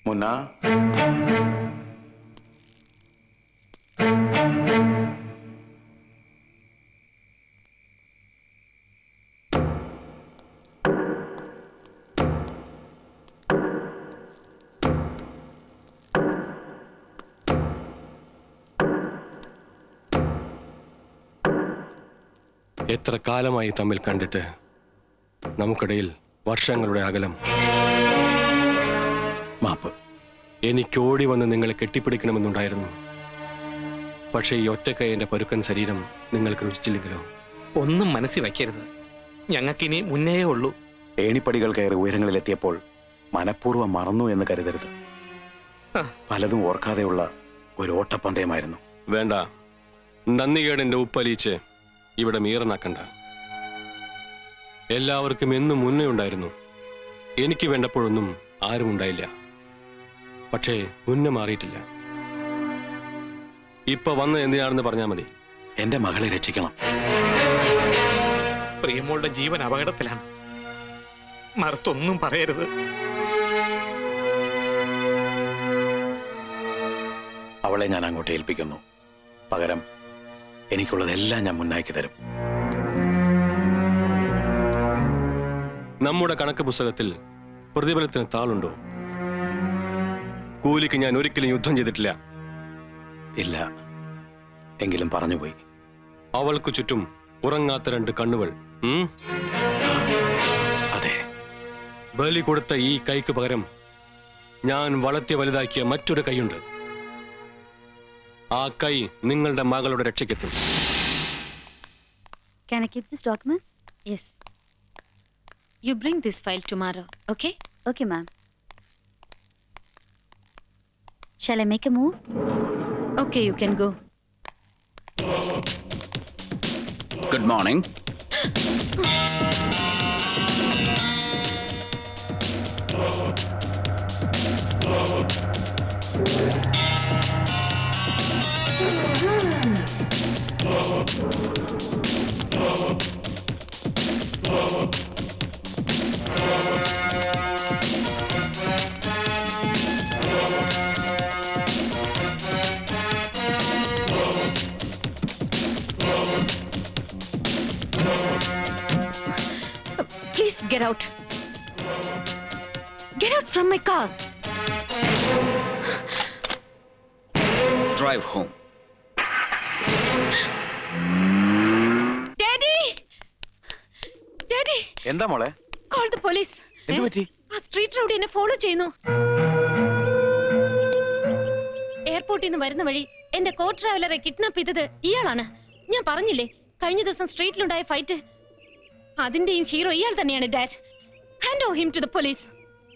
മുന്ന എത്ര കാലമായി തമ്മിൽ കണ്ടിട്ട് നമുക്കിടയിൽ വർഷങ്ങളുടെ അകലം മാപ്പ് എനിക്ക് ഓടി വന്ന് നിങ്ങളെ കെട്ടിപ്പിടിക്കണമെന്നുണ്ടായിരുന്നു പക്ഷേ ഈ ഒറ്റക്കൈ പരുക്കൻ ശരീരം നിങ്ങൾക്ക് രുചിച്ചില്ലെങ്കിലോ ഒന്നും മനസ്സിൽ വയ്ക്കരുത് ഞങ്ങൾക്കിനി മുന്നേ ഉള്ളൂ ഏണിപ്പടികൾ കയറി ഉയരങ്ങളിലെത്തിയപ്പോൾ മനഃപൂർവ്വം മറന്നു എന്ന് കരുതരുത് പലതും ഓർക്കാതെയുള്ള ഒരു ഓട്ടപ്പന്തയമായിരുന്നു വേണ്ട നന്ദികേടിന്റെ ഉപ്പലിച്ച് ഇവിടെ മീറനാക്കണ്ട എല്ലാവർക്കും എന്നും മുന്നേ ഉണ്ടായിരുന്നു എനിക്ക് വേണ്ടപ്പോഴൊന്നും ആരും ഉണ്ടായില്ല പക്ഷേ മുന്നേ മാറിയിട്ടില്ല ഇപ്പൊ വന്ന് എന്തിനാണെന്ന് പറഞ്ഞാൽ മതി എന്റെ മകളെ രക്ഷിക്കണം പ്രിയമോളുടെ ജീവൻ അപകടത്തിലാണ് മറുത്തൊന്നും പറയരുത് അവളെ ഞാൻ അങ്ങോട്ട് ഏൽപ്പിക്കുന്നു പകരം എനിക്കുള്ളതെല്ലാം ഞാൻ മുന്നാക്കി തരും നമ്മുടെ കണക്ക് പുസ്തകത്തിൽ പ്രതിഫലത്തിന് താളുണ്ടോ കൂലിക്ക് ഞാൻ ഒരിക്കലും യുദ്ധം ചെയ്തിട്ടില്ല ഇല്ല എങ്കിലും പറഞ്ഞുപോയി അവൾക്ക് ചുറ്റും ഉറങ്ങാത്ത രണ്ട് കണ്ണുകൾ ഉം? അതെ ബലി കൊടുത്ത ഈ കൈക്ക് പകരം ഞാൻ വളർത്തി വലുതാക്കിയ മറ്റൊരു കൈയുണ്ട് ആ കൈ നിങ്ങളുടെ മകളുടെ രക്ഷയ്ക്കെത്തും Can I keep these documents? Yes. You bring this file tomorrow, okay? Okay, ma'am. Shall I make a move? Okay, you can go. Good morning Please get out. Get out from my car. Drive home Daddy! Daddy! എന്താ മോളെ Call the police. എന്ത് പറ്റി ആ street rowdy എന്നെ follow ചെയ്യുന്നു എയർപോർട്ടിൽ നിന്ന് വരുന്ന വഴി എന്റെ കോ ട്രാവലറെ കിഡ്നാപ്പ് ചെയ്തത് ഇയാളാണ് ഞാൻ പറഞ്ഞില്ലേ കഴിഞ്ഞ ദിവസം സ്ട്രീറ്റിലുണ്ടായ ഫൈറ്റ് അതിന്റെയും ഹീറോ ഇയാൾ തന്നെയാണ് dad hand off him to the police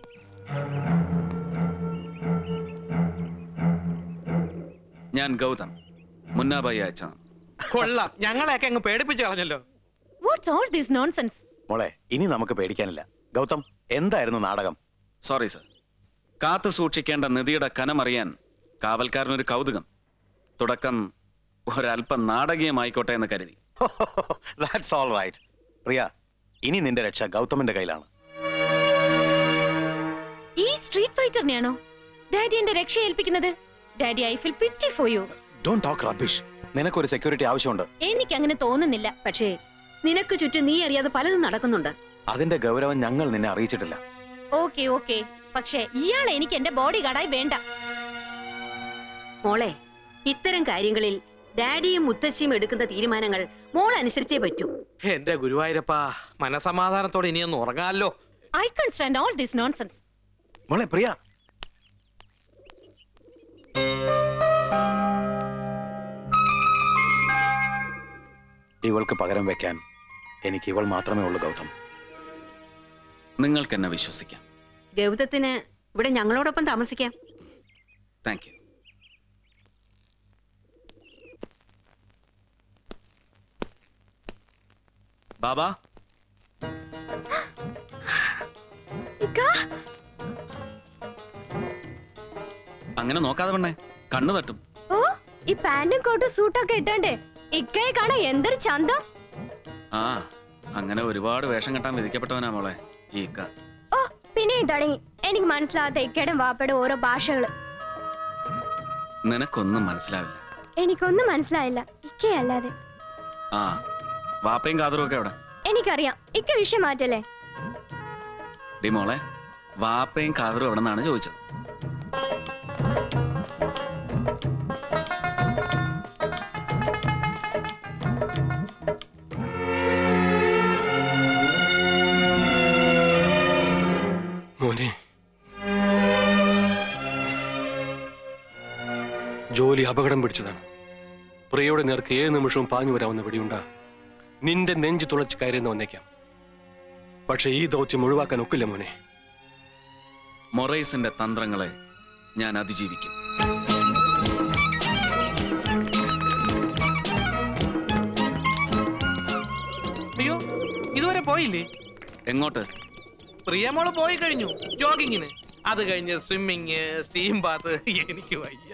ഞാൻ ഗൗതം മുന്നാബായി അയച്ചതാണ് കൊള്ളാം ഞങ്ങളെയൊക്കെ അങ്ങ് പേടിപ്പിച്ചു കളഞ്ഞല്ലോ വാട്ട്സ് ഓൾ ദിസ് നോൺസെൻസ് മോളെ ഇനി നമുക്ക് പേടിക്കാനില്ല ഗൗതം എന്തായിരുന്നു നാടകം സോറി സർ കാത്തു സൂക്ഷിക്കേണ്ട നിധിയുടെ കനമറിയാൻ കാവൽക്കാരനൊരു കൗതുകം തുടക്കം ഒരല്പം നാടകീയമായിക്കോട്ടെ എന്ന് കരുതി ദാറ്റ്സ് ഓൾ റൈറ്റ് പ്രിയ ഇനി നിന്റെ രക്ഷ ഗൗതമിന്റെ കയ്യിലാണ് ഈ സ്ട്രീറ്റ് ഫൈറ്ററിനെയാണോ ഡാഡി എന്റെ രക്ഷ ഏൽപ്പിക്കുന്നത് daddy I feel pity for you don't talk rubbish നിനക്കൊരു സെക്യൂരിറ്റി ആവശ്യമുണ്ട് എനിക്ക് അങ്ങനെ തോന്നുന്നില്ല പക്ഷേ നിനക്ക് ചുറ്റും നീ അറിയാതെ പലതും നടക്കുന്നുണ്ട് അതിന്റെ ഗൗരവം ഞങ്ങൾ നിന്നെ അറിയിച്ചിട്ടില്ല ഓക്കെ ഓക്കെ പക്ഷേ ഇയാളെ എനിക്ക് എന്റെ ബോഡി ഗാർഡായി വേണ്ട മോളെ ഇത്തരം കാര്യങ്ങളിൽ ഡാഡിയും മുത്തശ്ശിയും എടുക്കുന്ന തീരുമാനങ്ങൾ മോൾ അനുസരിച്ചേ പറ്റൂ എന്റെ ഗുരുവായൂരപ്പാ മനസമാധാനത്തോടെ ഇനിയൊന്ന് ഉറങ്ങാമല്ലോ I can stand all this nonsense മോളെ പ്രിയ ഇവൾക്ക് പകരം വെക്കാൻ എനിക്ക് ഇവൾ മാത്രമേ ഉള്ളൂ ഗൗതം നിങ്ങൾക്ക് എന്നെ വിശ്വസിക്കാം ഗൗതത്തിന് ഇവിടെ ഞങ്ങളോടൊപ്പം താമസിക്കാം താങ്ക് യു ബാബാ അങ്ങനെ നോക്കാതെ വേണേ കണ്ണു തട്ടും ഓ ഈ പാന്റും കോട്ടും സൂട്ടൊക്കെ ഇട്ടോണ്ടേ ഇക്കയെ കാണാൻ എന്തൊരു ചന്തം ആ അങ്ങനെ ഒരുപാട് വേഷം കെട്ടാൻ വിധിക്കപ്പെട്ടവനാ മോളെ ഈ ഇക്ക ഓ പിന്നെയും തുടങ്ങി എനിക്ക് മനസ്സിലാകാത്ത ഇക്കയുടെ വാപ്പയുടെ ഓരോ ഭാഷകള് നിനക്കൊന്നും മനസ്സിലാവില്ല എനിക്കൊന്നും മനസ്സിലായില്ല ഇക്കയല്ലാതെ ആ വാപ്പയും കാതറും ഒക്കെ അവിടെ എനിക്കറിയാം ഇക്ക വിഷയം മാറ്റല്ലേ ഡി മോളെ വാപ്പയും കാതറും എവിടെ നിന്നാണ് ചോദിച്ചത് മോനെ ജോലി അപകടം പിടിച്ചതാണ് പ്രിയയുടെ നേർക്ക് ഏത് നിമിഷവും പാഞ്ഞു വരാവുന്ന വെടിയുണ്ട നിന്റെ നെഞ്ച് തുളച്ച് കയറിയെന്ന് വന്നേക്കാം പക്ഷെ ഈ ദൗത്യം ഒഴിവാക്കാൻ ഒക്കില്ല മോനെ മൊറൈസിന്റെ തന്ത്രങ്ങളെ ഞാൻ അതിജീവിക്കും അയ്യോ ഇതുവരെ പോയില്ലേ എങ്ങോട്ട് പ്രിയമോള് പോയി കഴിഞ്ഞു ജോഗിങ്ങിന് അത് കഴിഞ്ഞ് സ്വിമ്മിങ് സ്റ്റീം ബാത്ത് എനിക്ക് വയ്യ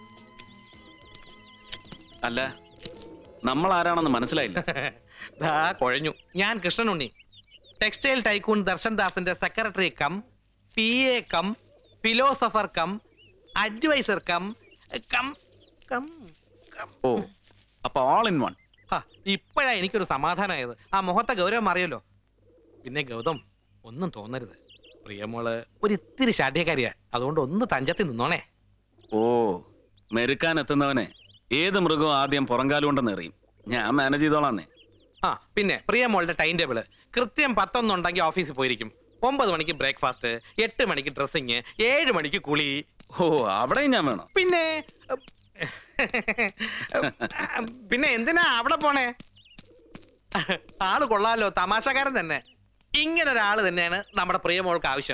അല്ല നമ്മൾ ആരാണെന്ന് മനസ്സിലായില്ല ദാ കുഴഞ്ഞു ഞാൻ കൃഷ്ണനുണ്ണി ടെക്സ്റ്റൈൽ ടൈക്കൂൺ ദർശൻ ദാസിന്റെ secretary cum P A cum philosopher cum adviser cum cum cum cum ഓ അപ്പൊ ഓൾ ഇൻ വൺ ഹാ, ഇപ്പോഴാ എനിക്കൊരു സമാധാനമായത് ആ മുഖത്തെ ഗൗരവം അറിയല്ലോ പിന്നെ ഗൗതം ഒന്നും തോന്നരുത് പ്രിയമോള് ഒരു ഇത്തിരി ശാഠ്യക്കാരിയാ അതുകൊണ്ട് ഒന്ന് തഞ്ചത്തിൽ നിന്നോണേ ഓ മെരുക്കാൻ എത്തുന്നവനെ ഏത് മൃഗവും ആദ്യം പുറങ്കാലുകൊണ്ടെന്ന് എറിയും ഞാൻ മാനേജ് ചെയ്തോളാന്നേ ആ പിന്നെ പ്രിയമോളുടെ ടൈം ടേബിള് കൃത്യം പത്തൊന്നുണ്ടെങ്കിൽ ഓഫീസിൽ പോയിരിക്കും ഒമ്പത് മണിക്ക് ബ്രേക്ക്ഫാസ്റ്റ് എട്ട് മണിക്ക് ഡ്രസ്സിങ് ഏഴ് മണിക്ക് കുളി ഓ അവിടെയും ഞാൻ വേണം പിന്നെ പിന്നെ എന്തിനാ അവിടെ പോണേ ആള് കൊള്ളാലോ തമാശക്കാരൻ തന്നെ ഇങ്ങനെ ഒരാള് തന്നെയാണ് നമ്മുടെ പ്രിയമോൾക്ക് ആവശ്യം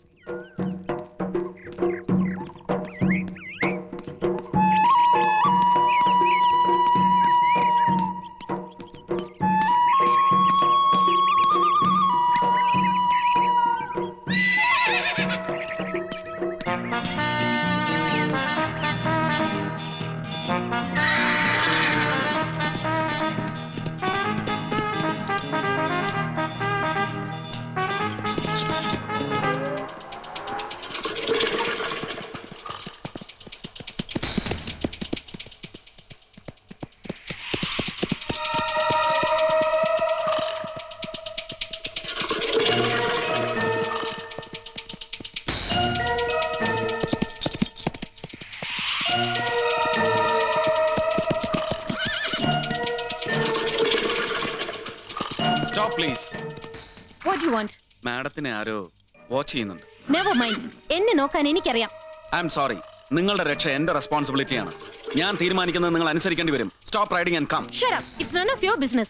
stop please what you want മാഡത്തിനെ ആരോ വാച്ച് ചെയ്യുന്നുണ്ട് നെവർ മൈൻഡ് എന്നെ നോക്കാൻ എനിക്കറിയാം ഐ എം സോറി നിങ്ങളുടെ രക്ഷ എന്റെ റെസ്പോൺസിബിലിറ്റിയാണ് ഞാൻ തീരുമാനിക്കുന്നത് നിങ്ങൾ അനുസരിക്കേണ്ടി വരും stop riding and come Shut up. It's none of your business.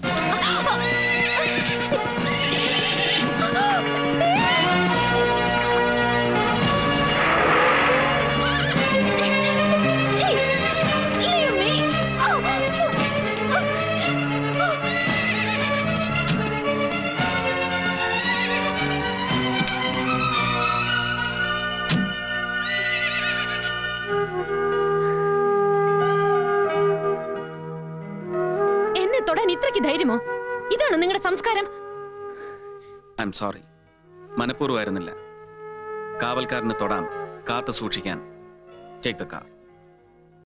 Hey, leave me. എന്നെ തൊടാൻ ഇത്രയ്ക്ക് ധൈര്യമോ ഇതാണോ നിങ്ങളുടെ സംസ്കാരം ഐ എം സോറി മനഃപൂർവ്വമായിരുന്നില്ല കാവൽക്കാരന് തൊടാൻ കാത്തു സൂക്ഷിക്കാൻ ടേക്ക് ദ കാർ